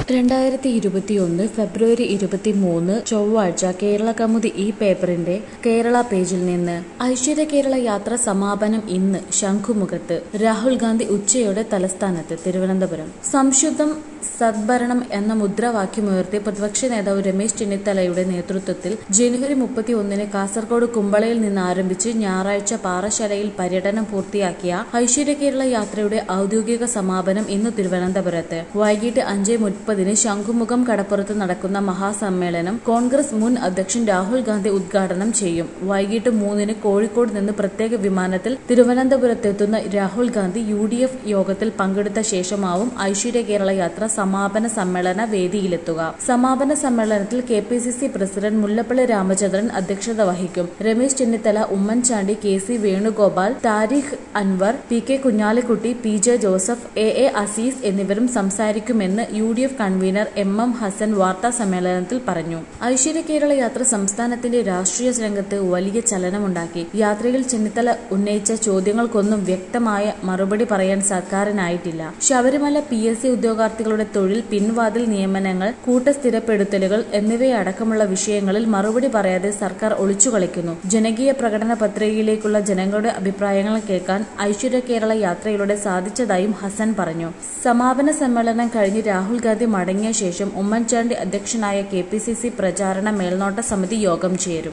രണ്ടായിരത്തി ഇരുപത്തിയൊന്ന് ഫെബ്രുവരി ഇരുപത്തിമൂന്ന് ചൊവ്വാഴ്ച കേരള കൗമുദി ഈ പേപ്പറിന്റെ കേരള പേജിൽ നിന്ന് ഐശ്വര്യ കേരള യാത്ര സമാപനം ഇന്ന് ശംഖുമുഖത്ത് രാഹുൽ ഗാന്ധി ഉച്ചയോടെ തലസ്ഥാനത്ത് തിരുവനന്തപുരം സംശുദ്ധം സദ്ഭരണം എന്ന മുദ്രാവാക്യമുയർത്തി പ്രതിപക്ഷ നേതാവ് രമേശ് ചെന്നിത്തലയുടെ നേതൃത്വത്തിൽ ജനുവരി മുപ്പത്തി ഒന്നിന് കാസർഗോഡ് കുമ്പളയിൽ നിന്ന് ആരംഭിച്ച് ഞായറാഴ്ച പാറശാലയിൽ പര്യടനം പൂർത്തിയാക്കിയ ഐശ്വര്യ കേരള യാത്രയുടെ ഔദ്യോഗിക സമാപനം ഇന്ന് തിരുവനന്തപുരത്ത് വൈകിട്ട് അഞ്ച് മുപ്പതിന് ശംഖുമുഖം കടപ്പുറത്ത് നടക്കുന്ന മഹാസമ്മേളനം കോൺഗ്രസ് മുൻ അധ്യക്ഷൻ രാഹുൽ ഗാന്ധി ഉദ്ഘാടനം ചെയ്യും വൈകിട്ട് മൂന്നിന് കോഴിക്കോട് നിന്ന് പ്രത്യേക വിമാനത്തിൽ തിരുവനന്തപുരത്തെത്തുന്ന Rahul Gandhi U D F യോഗത്തിൽ പങ്കെടുത്ത ശേഷമാവും ഐശ്വര്യ കേരള യാത്ര സമാപന സമ്മേളന വേദിയിലെത്തുക സമാപന സമ്മേളനത്തിൽ K P C C president Mullappally Ramachandran അധ്യക്ഷത വഹിക്കും Ramesh Chennithala Oommen Chandy K C Venugopal Tariq Anwar P K Kunhalikutty P J Joseph A A Azeez എന്നിവരും സംസാരിക്കുമെന്ന് U D F convener M M Hassan വാർത്താ സമ്മേളനത്തിൽ പറഞ്ഞു ഐശ്വര്യ കേരള യാത്ര സംസ്ഥാനത്തിന്റെ രാഷ്ട്രീയ രംഗത്ത് വലിയ ചലനമുണ്ടാക്കി യാത്രയിൽ ചെന്നിത്തല ഉന്നയിച്ച ചോദ്യങ്ങൾക്കൊന്നും വ്യക്തമായ മറുപടി പറയാൻ സർക്കാരിനായിട്ടില്ല ശബരിമല പി എസ് സി ഉദ്യോഗാർത്ഥികളുടെ തൊഴിൽ പിൻവാതിൽ നിയമനങ്ങൾ കൂട്ടസ്ഥിരപ്പെടുത്തലുകൾ എന്നിവയടക്കമുള്ള വിഷയങ്ങളിൽ മറുപടി പറയാതെ സർക്കാർ ഒളിച്ചുകളിക്കുന്നു ജനകീയ പ്രകടന പത്രികയിലേക്കുള്ള ജനങ്ങളുടെ അഭിപ്രായങ്ങൾ കേൾക്കാൻ ഐശ്വര്യ കേരള യാത്രയിലൂടെ സാധിച്ചതായും ഹസൻ പറഞ്ഞു സമാപന സമ്മേളനം കഴിഞ്ഞ് രാഹുൽ ഗാന്ധി മടങ്ങിയ ശേഷം ഉമ്മൻചാണ്ടി അധ്യക്ഷനായ കെ പി സി സി പ്രചാരണ മേൽനോട്ട സമിതി യോഗം ചേരും